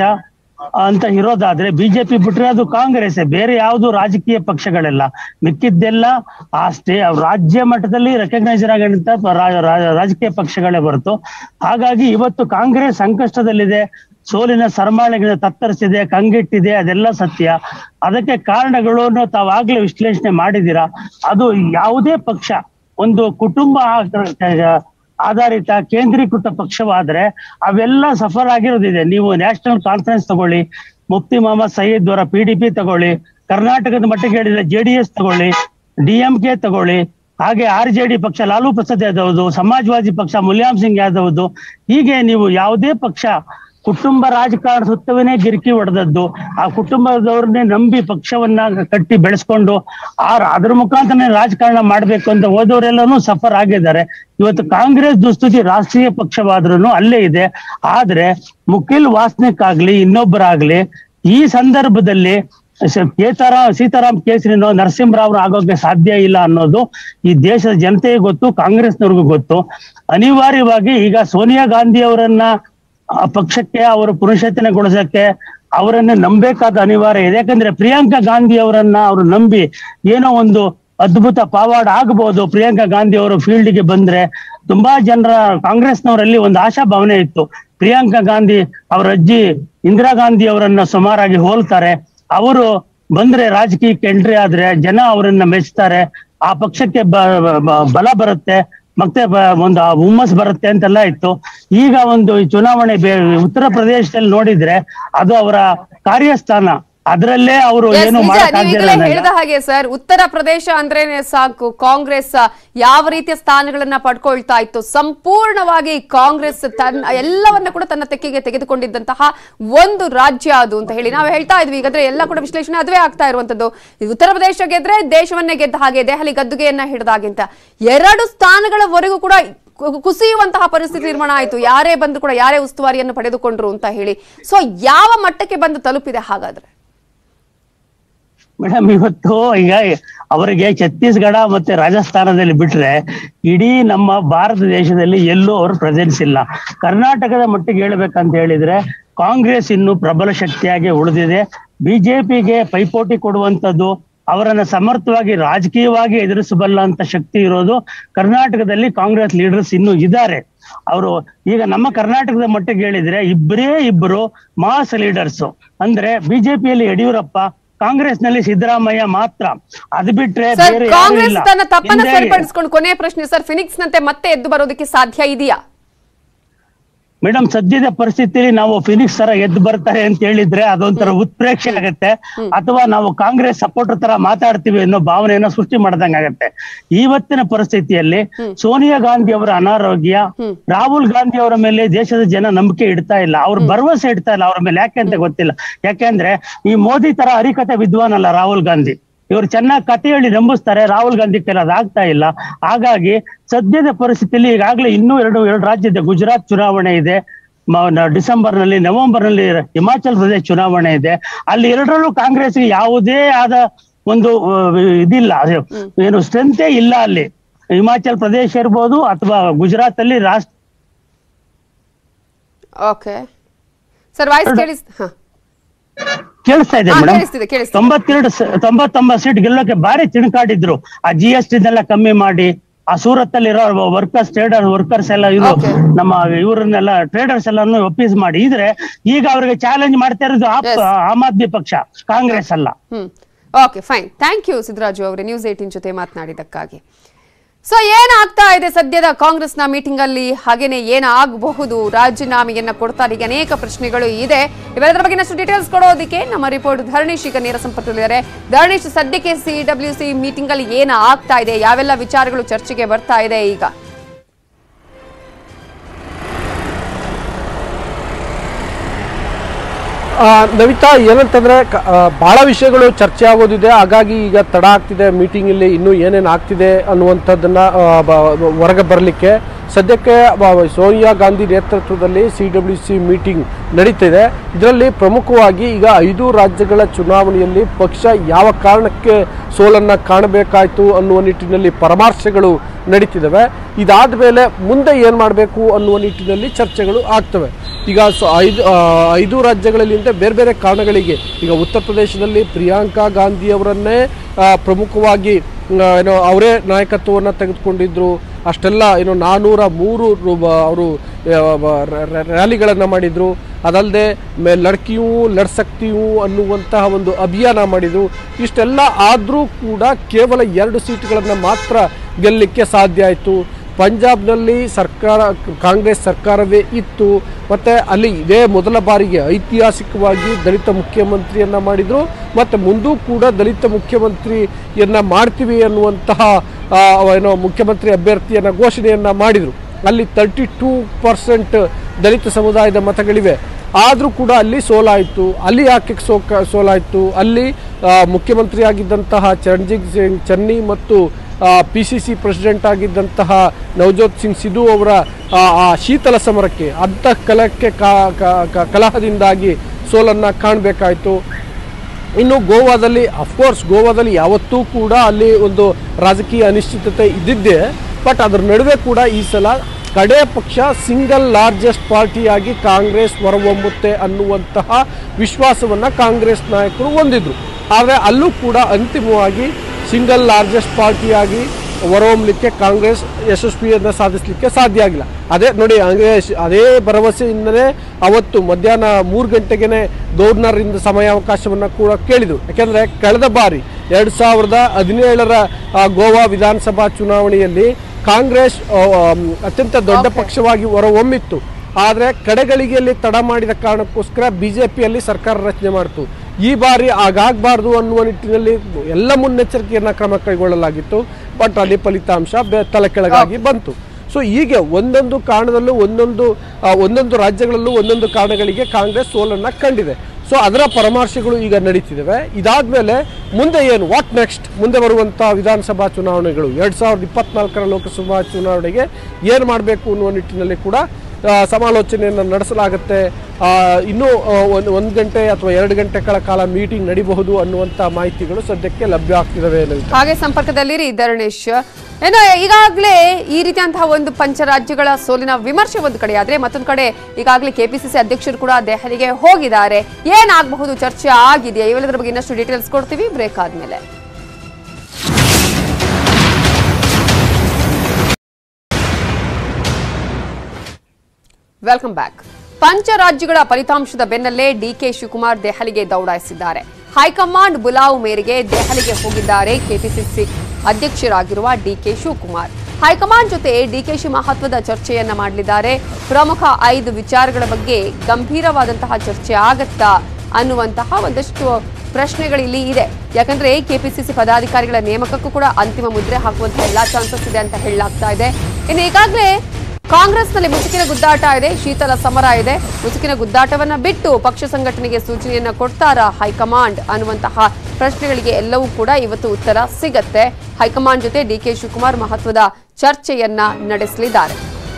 ಅಂತ ಇರೋದಾದ್ರೆ ಬಿಜೆಪಿ ಬಿಟ್ರೆ ಅದು ಕಾಂಗ್ರೆಸ್ ಬೇರೆ ಯಾವುದು ರಾಜಕೀಯ ಪಕ್ಷಗಳೆಲ್ಲ ಮಿಕ್ಕಿದ್ದೆಲ್ಲ ಆ ಸ್ಟೇ ರಾಜ್ಯ ಮಟ್ಟದಲ್ಲಿ ರೆಕಗ್ನೈಸ್ ಆಗಂತ ರಾಜಕೀಯ ಪಕ್ಷಗಳೇ ಹೊರತು ಹಾಗಾಗಿ ಇವತ್ತು ಕಾಂಗ್ರೆಸ್ ಸಂಕಷ್ಟದಲ್ಲಿದೆ ಸೋಲಿನ ಸರಮಾಳೆಗಳ ತತ್ತರಿಸಿದೆ ಕಂಗೆಟ್ಟಿದೆ ಅದೆಲ್ಲ ಸತ್ಯ ಅದಕ್ಕೆ ಕಾರಣಗಳನ್ನು ತಾವಾಗ್ಲೇ ವಿಶ್ಲೇಷಣೆ ಮಾಡಿದ್ದೀರಾ ಅದು ಯಾವುದೇ ಪಕ್ಷ ಒಂದು ಕುಟುಂಬ ಆ- ಆಧಾರಿತ ಕೇಂದ್ರೀಕೃತ ಪಕ್ಷವಾದ್ರೆ ಅವೆಲ್ಲ ಸಫರ್ ಆಗಿರೋದಿದೆ ನೀವು ನ್ಯಾಷನಲ್ ಕಾನ್ಫರೆನ್ಸ್ ತಗೊಳ್ಳಿ ಮುಫ್ತಿ ಮೊಹಮ್ಮದ್ ಸಯೀದ್ ಅವರ ಪಿ ಡಿ ಪಿ ತಗೊಳ್ಳಿ ಕರ್ನಾಟಕದ ಮಟ್ಟಿಗೆ ಹೇಳಿದ್ರೆ ಜೆ ಡಿ ಎಸ್ ತಗೊಳ್ಳಿ ಡಿ ಎಂ ಕೆ ತಗೊಳ್ಳಿ ಹಾಗೆ ಆರ್ ಜೆ ಡಿ ಪಕ್ಷ ಲಾಲು ಪ್ರಸಾದ್ ಯಾದವ್ದು ಸಮಾಜವಾದಿ ಪಕ್ಷ ಮುಲಾಯಂ ಸಿಂಗ್ ಯಾದವ್ದು ಹೀಗೆ ನೀವು ಯಾವುದೇ ಪಕ್ಷ ಕುಟುಂಬ ರಾಜಕಾರಣ ಸುತ್ತವೇ ಗಿರಿಕಿ ಹೊಡೆದದ್ದು ಆ ಕುಟುಂಬದವ್ರನ್ನೇ ನಂಬಿ ಪಕ್ಷವನ್ನ ಕಟ್ಟಿ ಬೆಳೆಸ್ಕೊಂಡು ಆ ಅದ್ರ ಮುಖಾಂತರ ರಾಜಕಾರಣ ಮಾಡ್ಬೇಕು ಅಂತ ಹೋದವರೆಲ್ಲನೂ ಸಫರ್ ಆಗಿದ್ದಾರೆ ಇವತ್ತು ಕಾಂಗ್ರೆಸ್ ದುಸ್ಥಿತಿ ರಾಷ್ಟ್ರೀಯ ಪಕ್ಷವಾದ್ರೂ ಅಲ್ಲೇ ಇದೆ ಆದ್ರೆ ಮುಖಿಲ್ ವಾಸ್ನಿಕ್ ಇನ್ನೊಬ್ಬರಾಗ್ಲಿ ಈ ಸಂದರ್ಭದಲ್ಲಿ ಸ- ಕೇತಾರಾಮ್ ಸೀತಾರಾಮ್ ಕೇಸರಿನೋ ನರಸಿಂಹರಾವ್ ಆಗೋಕೆ ಸಾಧ್ಯ ಇಲ್ಲ ಅನ್ನೋದು ಈ ದೇಶದ ಜನತೆಗೆ ಗೊತ್ತು ಕಾಂಗ್ರೆಸ್ನವ್ರಿಗೂ ಗೊತ್ತು ಅನಿವಾರ್ಯವಾಗಿ ಈಗ ಸೋನಿಯಾ ಗಾಂಧಿ ಅವರನ್ನ ಆ ಪಕ್ಷಕ್ಕೆ ಅವರು ಪುನಶ್ಚೇತನಗೊಳಿಸಕ್ಕೆ ಅವರನ್ನ ನಂಬೇಕಾದ ಅನಿವಾರ್ಯ ಇದೆ ಯಾಕಂದ್ರೆ ಪ್ರಿಯಾಂಕಾ ಗಾಂಧಿ ಅವರನ್ನ ಅವರು ನಂಬಿ ಏನೋ ಒಂದು ಅದ್ಭುತ ಪಾವಾಡ ಆಗಬಹುದು ಪ್ರಿಯಾಂಕಾ ಗಾಂಧಿ ಅವರು ಫೀಲ್ಡ್ಗೆ ಬಂದ್ರೆ ತುಂಬಾ ಜನರ ಕಾಂಗ್ರೆಸ್ನವರಲ್ಲಿ ಒಂದು ಆಶಾ ಭಾವನೆ ಇತ್ತು ಪ್ರಿಯಾಂಕಾ ಗಾಂಧಿ ಅವರ ಅಜ್ಜಿ ಇಂದಿರಾ ಗಾಂಧಿ ಅವರನ್ನ ಸುಮಾರಾಗಿ ಹೋಲ್ತಾರೆ ಅವರು ಬಂದ್ರೆ ರಾಜಕೀಯಕ್ಕೆ ಎಂಟ್ರಿ ಆದ್ರೆ ಜನ ಅವರನ್ನ ಮೆಚ್ತಾರೆ ಆ ಪಕ್ಷಕ್ಕೆ ಬ- ಬ- ಬಲ ಬರುತ್ತೆ ಮತ್ತೆ ಬ- ಒಂದು ಆ ಹುಮ್ಮಸ್ ಬರುತ್ತೆ ಅಂತೆಲ್ಲ ಇತ್ತು ಈಗ ಒಂದು ಈ ಚುನಾವಣೆ ಬೇ- ಉತ್ತರ ಪ್ರದೇಶದಲ್ಲಿ ನೋಡಿದ್ರೆ ಅದು ಅವರ ಕಾರ್ಯಸ್ಥಾನ ಅದರಲ್ಲೇ ಅವರು Yes, ಏನು ನಿಜ ಮಾಡಕ್ಕಾಗ್ದಿಲ್ಲ ನೀವೀಗಲೇ ಅನ್ನಲ್ಲ. ಹೇಳಿದ ಹಾಗೆ ಸರ್ ಉತ್ತರ ಪ್ರದೇಶ ಅಂದ್ರೇನೆ ಸಾಕು ಕಾಂಗ್ರೆಸ್ ಯಾವ ರೀತಿಯ ಸ್ಥಾನಗಳನ್ನ ಪಡ್ಕೊಳ್ತಾ ಇತ್ತು ಸಂಪೂರ್ಣವಾಗಿ ಕಾಂಗ್ರೆಸ್ ತನ್ನ ಎಲ್ಲವನ್ನ ಕೂಡ ತನ್ನ ತೆಕ್ಕೆಗೆ ತೆಗೆದುಕೊಂಡಿದ್ದಂತಹ ಒಂದು ರಾಜ್ಯ ಅದು ಅಂತ ಹೇಳಿ ನಾವು ಹೇಳ್ತಾ ಇದ್ವಿ ಈಗಾದ್ರೆ ಎಲ್ಲ ಕೂಡ ವಿಶ್ಲೇಷಣೆ ಅದುವೇ ಆಗ್ತಾ ಇರುವಂತದ್ದು ಈ ಉತ್ತರ ಪ್ರದೇಶ ಗೆದ್ರೆ ದೇಶವನ್ನೇ ಗೆದ್ದ ಹಾಗೆ ದೆಹಲಿ ಗದ್ದುಗೆಯನ್ನ ಹಿಡಿದ ಹಾಗೆ ಅಂತ ಎರಡು ಸ್ಥಾನಗಳವರೆಗೂ ಕೂಡ ಕು- ಕುಸಿಯುವಂತಹ ಪರಿಸ್ಥಿತಿ ನಿರ್ಮಾಣ ಆಯಿತು ಯಾರೇ ಬಂದ್ರು ಕೂಡ ಯಾರೇ ಉಸ್ತುವಾರಿಯನ್ನು ಪಡೆದುಕೊಂಡ್ರು ಅಂತ ಹೇಳಿ ಸೊ ಯಾವ ಮಟ್ಟಕ್ಕೆ ಬಂದು ತಲುಪಿದೆ ಹಾಗಾದ್ರೆ ಮೇಡಮ್ ಇವತ್ತು ಈಗ ಅವರಿಗೆ ಛತ್ತೀಸ್ಗಢ ಮತ್ತೆ ರಾಜಸ್ಥಾನದಲ್ಲಿ ಬಿಟ್ರೆ ಇಡೀ ನಮ್ಮ ಭಾರತ ದೇಶದಲ್ಲಿ ಎಲ್ಲೂ ಅವ್ರ ಪ್ರೆಸೆನ್ಸ್ ಇಲ್ಲ ಕರ್ನಾಟಕದ ಮಟ್ಟಿಗೆ ಹೇಳ್ಬೇಕಂತ ಹೇಳಿದ್ರೆ ಕಾಂಗ್ರೆಸ್ ಇನ್ನು ಪ್ರಬಲ ಶಕ್ತಿಯಾಗಿ ಉಳಿದಿದೆ ಬಿಜೆಪಿಗೆ ಪೈಪೋಟಿ ಕೊಡುವಂತದ್ದು ಅವರನ್ನ ಸಮರ್ಥವಾಗಿ ರಾಜಕೀಯವಾಗಿ ಎದುರಿಸಬಲ್ಲ ಅಂತ ಶಕ್ತಿ ಇರೋದು ಕರ್ನಾಟಕದಲ್ಲಿ ಕಾಂಗ್ರೆಸ್ ಲೀಡರ್ಸ್ ಇನ್ನು ಇದ್ದಾರೆ ಅವರು ಈಗ ನಮ್ಮ ಕರ್ನಾಟಕದ ಮಟ್ಟಿಗೆ ಹೇಳಿದ್ರೆ ಇಬ್ಬರೇ ಇಬ್ಬರು ಮಾಸ್ ಲೀಡರ್ಸ್ ಅಂದ್ರೆ ಬಿಜೆಪಿಯಲ್ಲಿ ಯಡಿಯೂರಪ್ಪ ಕಾಂಗ್ರೆಸ್ ನಲ್ಲಿ ಸಿದ್ದರಾಮಯ್ಯ ಮಾತ್ರ ಅದು ಬಿಟ್ರೆ ಸರ್ ಬೇರೆ ಯಾರೂ ಕಾಂಗ್ರೆಸ್ ಇಲ್ಲ ತನ್ನ ತಪ್ಪನ್ನ ಹಿಂದೆ- ಸರಿಪಡಿಸ್ಕೊಂಡು ಕೊನೆಯ ಪ್ರಶ್ನೆ ಸರ್ ಫಿನಿಕ್ಸ್ ನಂತೆ ಮತ್ತೆ ಎದ್ದು ಬರೋದಕ್ಕೆ ಸಾಧ್ಯ ಇದೆಯಾ ಮೇಡಮ್ ಸದ್ಯದ ಪರಿಸ್ಥಿತಿಯಲ್ಲಿ ನಾವು ಫಿನಿಕ್ಸ್ ತರ ಎದ್ದು ಬರ್ತಾರೆ ಅಂತ ಹೇಳಿದ್ರೆ ಅದೊಂಥರ ಉತ್ಪ್ರೇಕ್ಷೆ ಆಗತ್ತೆ ಅಥವಾ ನಾವು ಕಾಂಗ್ರೆಸ್ ಸಪೋರ್ಟರ್ ತರ ಮಾತಾಡ್ತೀವಿ ಅನ್ನೋ ಭಾವನೆಯನ್ನ ಸೃಷ್ಟಿ ಮಾಡ್ದಂಗ ಆಗತ್ತೆ ಇವತ್ತಿನ ಪರಿಸ್ಥಿತಿಯಲ್ಲಿ ಸೋನಿಯಾ ಗಾಂಧಿ ಅವರ ಅನಾರೋಗ್ಯ ರಾಹುಲ್ ಗಾಂಧಿ ಅವರ ಮೇಲೆ ದೇಶದ ಜನ ನಂಬಿಕೆ ಇಡ್ತಾ ಇಲ್ಲ ಅವ್ರ ಭರವಸೆ ಇಡ್ತಾ ಇಲ್ಲ ಅವ್ರ ಮೇಲೆ ಯಾಕೆ ಅಂತ ಗೊತ್ತಿಲ್ಲ ಯಾಕೆಂದ್ರೆ ಈ ಮೋದಿ ತರ ಹರಿಕತೆ ವಿದ್ವಾನ್ ಅಲ್ಲ ರಾಹುಲ್ ಗಾಂಧಿ ಇವರು ಚೆನ್ನಾಗಿ ಕತೆ ಹೇಳಿ ನಂಬಿಸ್ತಾರೆ ರಾಹುಲ್ ಗಾಂಧಿ ಕೈಲಿ ಅದಾಗ್ತಾ ಇಲ್ಲ ಹಾಗಾಗಿ ಸದ್ಯದ ಪರಿಸ್ಥಿತಿಯಲ್ಲಿ ಈಗಾಗಲೇ ಇನ್ನೂ ಎರಡು ಎರಡು ರಾಜ್ಯದ ಗುಜರಾತ್ ಚುನಾವಣೆ ಇದೆ ಮ- ನ- ಡಿಸೆಂಬರ್ ನಲ್ಲಿ ನವೆಂಬರ್ ನಲ್ಲಿ ಹಿಮಾಚಲ್ ಪ್ರದೇಶ ಚುನಾವಣೆ ಇದೆ ಅಲ್ಲಿ ಎರಡರಲ್ಲೂ ಕಾಂಗ್ರೆಸ್ಗೆ ಯಾವುದೇ ಆದ ಒಂದು ಅಹ್, ಇದಿಲ್ಲ ಅದು ಏನು ಸ್ಟ್ರೆಂತೇ ಇಲ್ಲ ಅಲ್ಲಿ ಹಿಮಾಚಲ್ ಪ್ರದೇಶ ಇರ್ಬೋದು ಅಥವಾ ಗುಜರಾತ್ ಅಲ್ಲಿ ರಾಷ್ಟ್ರ ಓಕೆ ಸರ್ ವಾಯ್ಸ್ ಕೇಳಿಸ್ ಹಾ ಕೇಳಿಸ್ತಾ ಇದೆ ಹಾ, ಮೇಡಮ್ ಕೇಳಿಸ್ತಿದೆ, ಕೇಳಿಸ್ತಿದೆ. ತೊಂಬತ್ತೆರಡು ಸ- ತೊಂಬತ್ತೊಂಬತ್ತು ಸೀಟ್ ಗೆಲ್ಲೋಕೆ ಭಾರಿ ತಿಣಕಾಡಿದ್ರು ಆ ಜಿ ಎಸ್ ಟಿನೆಲ್ಲ ಕಮ್ಮಿ ಮಾಡಿ ಆ ಸೂರತ್ ಅಲ್ಲಿ ಇರೋ ವರ್ಕರ್ಸ್ ಟ್ರೇಡರ್ ವರ್ಕರ್ಸ್ ಎಲ್ಲ ಇದು Okay. ನಮ್ಮ ಇವರನ್ನೆಲ್ಲ ಟ್ರೇಡರ್ಸ್ ಎಲ್ಲಾನು ಒಪ್ಪಿಸ್ ಮಾಡಿ ಇದ್ರೆ ಈಗ ಅವ್ರಿಗೆ ಚಾಲೆಂಜ್ ಮಾಡ್ತಾ ಇರೋದು ಆಪ್ Yes. ಆಮ್ ಆದ್ಮಿ ಪಕ್ಷ ಕಾಂಗ್ರೆಸ್ ಅಲ್ಲ hmm okay fine thank you Siddaraju ಅವರೇ ನ್ಯೂಸ್ ಏಟಿನ್ ಜೊತೆ ಮಾತನಾಡಿದ್ದಕ್ಕಾಗಿ ಸೊ ಏನಾಗ್ತಾ ಇದೆ ಸದ್ಯದ ಕಾಂಗ್ರೆಸ್ನ ಮೀಟಿಂಗ್ ಅಲ್ಲಿ ಹಾಗೇನೆ ಏನಾಗಬಹುದು ರಾಜೀನಾಮೆಯನ್ನ ಕೊಡ್ತಾರೆ ಈಗ ಅನೇಕ ಪ್ರಶ್ನೆಗಳು ಇದೆ ಇವೆಲ್ಲದರ ಬಗ್ಗೆ ಇನ್ನಷ್ಟು ಡೀಟೇಲ್ಸ್ ಕೊಡೋದಕ್ಕೆ ನಮ್ಮ ರಿಪೋರ್ಟ್ ಧರಣೀಶ್ ಈಗ ನೇರ ಸಂಪರ್ಕದಲ್ಲಿದ್ದಾರೆ ಧರಣೀಶ್ ಸದ್ಯಕ್ಕೆ ಸಿ ಡಬ್ಲ್ಯೂ ಸಿ ಮೀಟಿಂಗ್ ಅಲ್ಲಿ ಏನು ಆಗ್ತಾ ಇದೆ ಯಾವೆಲ್ಲ ವಿಚಾರಗಳು ಚರ್ಚೆಗೆ ಬರ್ತಾ ಇದೆ ಈಗ ಆ, ನವಿತಾ ಏನಂತಂದ್ರೆ ಕ- ಆ, ಬಹಳ ವಿಷಯಗಳು ಚರ್ಚೆ ಆಗೋದಿದೆ ಹಾಗಾಗಿ ಈಗ ತಡ ಆಗ್ತಿದೆ ಮೀಟಿಂಗ್ ಇಲ್ಲಿ ಇನ್ನೂ ಏನೇನು ಆಗ್ತಿದೆ ಅನ್ನುವಂಥದ್ದನ್ನ ಆ, ಬ- ಹೊರಗೆ ಬರಲಿಕ್ಕೆ ಸದ್ಯಕ್ಕೆ ಬ- ಸೋನಿಯಾ ಗಾಂಧಿ ನೇತೃತ್ವದಲ್ಲಿ ಸಿ ಡಬ್ಲ್ಯೂ ಸಿ ಮೀಟಿಂಗ್ ನಡೀತಿದೆ ಇದರಲ್ಲಿ ಪ್ರಮುಖವಾಗಿ ಈಗ ಐದು ರಾಜ್ಯಗಳ ಚುನಾವಣೆಯಲ್ಲಿ ಪಕ್ಷ ಯಾವ ಕಾರಣಕ್ಕೆ ಸೋಲನ್ನು ಕಾಣಬೇಕಾಯಿತು ಅನ್ನುವ ನಿಟ್ಟಿನಲ್ಲಿ ಪರಾಮರ್ಶೆಗಳು ನಡೀತಿದ್ದಾವೆ ಇದಾದ ಮೇಲೆ ಮುಂದೆ ಏನು ಮಾಡಬೇಕು ಅನ್ನುವ ನಿಟ್ಟಿನಲ್ಲಿ ಚರ್ಚೆಗಳು ಆಗ್ತವೆ ಈಗ ಸೊ ಐದು ಆ, ಐದು ರಾಜ್ಯಗಳಲ್ಲಿ ಅಂತ ಬೇರೆ ಬೇರೆ ಕಾರಣಗಳಿಗೆ ಈಗ ಉತ್ತರ ಪ್ರದೇಶದಲ್ಲಿ ಪ್ರಿಯಾಂಕಾ ಗಾಂಧಿ ಅವರನ್ನೇ ಆ, ಪ್ರಮುಖವಾಗಿ ಆ, ಏನೋ ಅವರೇ ನಾಯಕತ್ವವನ್ನು ತೆಗೆದುಕೊಂಡಿದ್ರು ಅಷ್ಟೆಲ್ಲ ಏನೋ ನಾನ್ನೂರ ಮೂರು ಅವರು ರ್ಯಾಲಿಗಳನ್ನು ಮಾಡಿದರು ಅದಲ್ಲದೆ ಮೇ ಲಡ್ಕಿಯೂ ಲಡ್ಸಕ್ತಿಯೂ ಅನ್ನುವಂತಹ ಒಂದು ಅಭಿಯಾನ ಮಾಡಿದರು ಇಷ್ಟೆಲ್ಲ ಆದರೂ ಕೂಡ ಕೇವಲ ಎರಡು ಸೀಟ್ಗಳನ್ನು ಮಾತ್ರ ಗೆಲ್ಲಲಿಕ್ಕೆ ಸಾಧ್ಯ ಆಯಿತು ಪಂಜಾಬ್ನಲ್ಲಿ ಸರ್ಕಾರ ಕಾಂಗ್ರೆಸ್ ಸರ್ಕಾರವೇ ಇತ್ತು ಮತ್ತು ಅಲ್ಲಿ ಇದೇ ಮೊದಲ ಬಾರಿಗೆ ಐತಿಹಾಸಿಕವಾಗಿ ದಲಿತ ಮುಖ್ಯಮಂತ್ರಿಯನ್ನು ಮಾಡಿದರು ಮತ್ತು ಮುಂದೂ ಕೂಡ ದಲಿತ ಮುಖ್ಯಮಂತ್ರಿಯನ್ನು ಮಾಡ್ತೀವಿ ಅನ್ನುವಂತಹ ಆ, ಏನೋ ಮುಖ್ಯಮಂತ್ರಿ ಅಭ್ಯರ್ಥಿಯನ್ನು ಘೋಷಣೆಯನ್ನು ಮಾಡಿದರು ಅಲ್ಲಿ ತರ್ಟಿ ಟೂ ಪರ್ಸೆಂಟ್ ದಲಿತ ಸಮುದಾಯದ ಮತಗಳಿವೆ ಆದರೂ ಕೂಡ ಅಲ್ಲಿ ಸೋಲಾಯಿತು ಅಲ್ಲಿ ಯಾಕೆ ಸೋಕ ಸೋಲಾಯಿತು ಅಲ್ಲಿ ಆ, ಮುಖ್ಯಮಂತ್ರಿ ಆಗಿದ್ದಂತಹ ಚರಣಜಿತ್ ಸಿಂಗ್ ಚನ್ನಿ ಮತ್ತು ಪಿ ಸಿ ಸಿ ಪ್ರೆಸಿಡೆಂಟ್ ಆಗಿದ್ದಂತಹ ನವಜೋತ್ ಸಿಂಗ್ ಸಿಧು ಅವರ ಆ, ಆ ಶೀತಲ ಸಮರಕ್ಕೆ ಅಂಥ ಕಲಕ್ಕೆ ಕಾ- ಕಾ- ಕಾ- ಕಲಹದಿಂದಾಗಿ ಸೋಲನ್ನು ಕಾಣಬೇಕಾಯಿತು ಇನ್ನು ಗೋವಾದಲ್ಲಿ ಅಫ್ಕೋರ್ಸ್ ಗೋವಾದಲ್ಲಿ ಯಾವತ್ತೂ ಕೂಡ ಅಲ್ಲಿ ಒಂದು ರಾಜಕೀಯ ಅನಿಶ್ಚಿತತೆ ಇದ್ದಿದ್ದೆ ಬಟ್ ಅದರ ನಡುವೆ ಕೂಡ ಈ ಸಲ ಕಡೆ ಪಕ್ಷ ಸಿಂಗಲ್ ಲಾರ್ಜೆಸ್ಟ್ ಪಾರ್ಟಿಯಾಗಿ ಕಾಂಗ್ರೆಸ್ ಹೊರಹೊಮ್ಮುತ್ತೆ ಅನ್ನುವಂತಹ ವಿಶ್ವಾಸವನ್ನು ಕಾಂಗ್ರೆಸ್ ನಾಯಕರು ಹೊಂದಿದ್ರು ಆದರೆ ಅಲ್ಲೂ ಕೂಡ ಅಂತಿಮವಾಗಿ ಸಿಂಗಲ್ ಲಾರ್ಜೆಸ್ಟ್ ಪಾರ್ಟಿಯಾಗಿ ಹೊರಹೊಮ್ಮಲಿಕ್ಕೆ ಕಾಂಗ್ರೆಸ್ ಯಶಸ್ವಿಯನ್ನು ಸಾಧಿಸಲಿಕ್ಕೆ ಸಾಧ್ಯ ಆಗಿಲ್ಲ ಅದೇ ನೋಡಿ ಹಂಗೆ ಶ್- ಅದೇ ಭರವಸೆಯಿಂದಲೇ ಅವತ್ತು ಮಧ್ಯಾಹ್ನ ಮೂರು ಗಂಟೆಗೆ ಗವರ್ನರಿಂದ ಸಮಯಾವಕಾಶವನ್ನು ಕೂಡ ಕೇಳಿದರು ಯಾಕೆಂದರೆ ಕಳೆದ ಬಾರಿ ಎರಡು ಸಾವಿರದ ಹದಿನೇಳರ ಆ, ಗೋವಾ ವಿಧಾನಸಭಾ ಚುನಾವಣೆಯಲ್ಲಿ ಕಾಂಗ್ರೆಸ್ ಆ, ಆಮ್, ಅತ್ಯಂತ ದೊಡ್ಡ ಪಕ್ಷವಾಗಿ ಹೊರಹೊಮ್ಮಿತ್ತು ಆದರೆ ಕಡೆಗಳಿಗೆಯಲ್ಲಿ ತಡ ಮಾಡಿದ ಕಾರಣಕ್ಕೋಸ್ಕರ ಬಿ ಜೆ ಪಿಯಲ್ಲಿ ಸರ್ಕಾರ ರಚನೆ ಮಾಡಿತು ಈ ಬಾರಿ ಹಾಗಾಗಬಾರ್ದು ಅನ್ನುವ ನಿಟ್ಟಿನಲ್ಲಿ ಎಲ್ಲ ಮುನ್ನೆಚ್ಚರಿಕೆಯನ್ನು ಕ್ರಮ ಕೈಗೊಳ್ಳಲಾಗಿತ್ತು ಬಟ್ ಅಲ್ಲಿ ಫಲಿತಾಂಶ ಬೆ- ತಲೆಕೆಳಗಾಗಿ ಬಂತು ಸೊ ಹೀಗೆ ಒಂದೊಂದು ಕಾರಣದಲ್ಲೂ ಒಂದೊಂದು ಆ, ಒಂದೊಂದು ರಾಜ್ಯಗಳಲ್ಲೂ ಒಂದೊಂದು ಕಾರಣಗಳಿಗೆ ಕಾಂಗ್ರೆಸ್ ಸೋಲನ್ನು ಕಂಡಿದೆ ಸೊ ಅದರ ಪರಾಮರ್ಶೆಗಳು ಈಗ ನಡೀತಿದ್ದಾವೆ ಇದಾದ್ಮೇಲೆ ಮುಂದೆ ಏನು ವಾಟ್ ನೆಕ್ಸ್ಟ್ ಮುಂದೆ ಬರುವಂಥ ವಿಧಾನಸಭಾ ಚುನಾವಣೆಗಳು ಎರಡು ಸಾವಿರದ ಇಪ್ಪತ್ನಾಲ್ಕರ ಲೋಕಸಭಾ ಚುನಾವಣೆಗೆ ಏನು ಮಾಡಬೇಕು ಅನ್ನುವ ನಿಟ್ಟಿನಲ್ಲಿ ಕೂಡ ಆ, ಸಮಾಲೋಚನೆಯನ್ನು ನಡೆಸಲಾಗುತ್ತೆ ಆ, ಇನ್ನೂ ಒಂದು ಒಂದು ಗಂಟೆ ಅಥವಾ ಎರಡು ಗಂಟೆಗಳ ಕಾಲ ಮೀಟಿಂಗ್ ನಡಿಬಹುದು ಅನ್ನುವಂಥ ಮಾಹಿತಿಗಳು ಸದ್ಯಕ್ಕೆ ಲಭ್ಯ ಆಗ್ತಿದ್ದಾವೆ ಅನ್ನೋದು ಹಾಗೆ ಸಂಪರ್ಕದಲ್ಲಿರಿ ಧರಣೇಶ್ ಏನೋ ಈಗಾಗಲೇ ಈ ರೀತಿಯಂತಹ ಒಂದು ಪಂಚರಾಜ್ಯಗಳ ಸೋಲಿನ ವಿಮರ್ಶೆ ಒಂದು ಕಡೆ ಆದ್ರೆ ಮತ್ತೊಂದು ಕಡೆ ಈಗಾಗಲೇ ಕೆಪಿಸಿಸಿ ಅಧ್ಯಕ್ಷರು ಕೂಡ ದೆಹಲಿಗೆ ಹೋಗಿದ್ದಾರೆ ಏನಾಗಬಹುದು ಚರ್ಚೆ ಆಗಿದೆಯಾ ಇವೆಲ್ಲದರ ಬಗ್ಗೆ ಇನ್ನಷ್ಟು ಡೀಟೇಲ್ಸ್ ಕೊಡ್ತೀವಿ ಬ್ರೇಕ್ ಆದ್ಮೇಲೆ ವೆಲ್ಕಮ್ ಬ್ಯಾಕ್ ಪಂಚರಾಜ್ಯಗಳ ಫಲಿತಾಂಶದ ಬೆನ್ನಲ್ಲೇ ಡಿಕೆ ಶಿವಕುಮಾರ್ ದೆಹಲಿಗೆ ದೌಡಾಯಿಸಿದ್ದಾರೆ ಹೈಕಮಾಂಡ್ ಬುಲಾವ್ ಮೇರೆಗೆ ದೆಹಲಿಗೆ ಹೋಗಿದ್ದಾರೆ ಕೆಪಿಸಿಸಿ ಅಧ್ಯಕ್ಷರಾಗಿರುವ ಡಿಕೆ ಶಿವಕುಮಾರ್ ಹೈಕಮಾಂಡ್ ಜೊತೆ ಡಿಕೆಶಿ ಮಹತ್ವದ ಚರ್ಚೆಯನ್ನ ಮಾಡಲಿದ್ದಾರೆ ಪ್ರಮುಖ ಐದು ವಿಚಾರಗಳ ಬಗ್ಗೆ ಗಂಭೀರವಾದಂತಹ ಚರ್ಚೆ ಆಗತ್ತಾ ಅನ್ನುವಂತಹ ಒಂದಷ್ಟು ಪ್ರಶ್ನೆಗಳಿಲ್ಲಿ ಇದೆ ಯಾಕಂದ್ರೆ ಕೆಪಿಸಿಸಿ ಪದಾಧಿಕಾರಿಗಳ ನೇಮಕಕ್ಕೂ ಕೂಡ ಅಂತಿಮ ಮುದ್ರೆ ಹಾಕುವಂತಹ ಎಲ್ಲಾ ಚಾನ್ಸಸ್ ಇದೆ ಅಂತ ಹೇಳಲಾಗ್ತಾ ಇದೆ ಇನ್ನು ಈಗಾಗಲೇ ಕಾಂಗ್ರೆಸ್ನಲ್ಲಿ ಮುಸುಕಿನ ಗುದ್ದಾಟ ಇದೆ ಶೀತಲ ಸಮರ ಇದೆ ಮುಸುಕಿನ ಗುದ್ದಾಟವನ್ನ ಬಿಟ್ಟು ಪಕ್ಷ ಸಂಘಟನೆಗೆ ಸೂಚನೆಯನ್ನ ಕೊಡ್ತಾರಾ ಹೈಕಮಾಂಡ್ ಅನ್ನುವಂತಹ ಪ್ರಶ್ನೆಗಳಿಗೆ ಎಲ್ಲವೂ ಕೂಡ ಇವತ್ತು ಉತ್ತರ ಸಿಗತ್ತೆ ಹೈಕಮಾಂಡ್ ಜೊತೆ ಡಿಕೆ ಶಿವಕುಮಾರ್ ಮಹತ್ವದ ಚರ್ಚೆಯನ್ನ ನಡೆಸಲಿದ್ದಾರೆ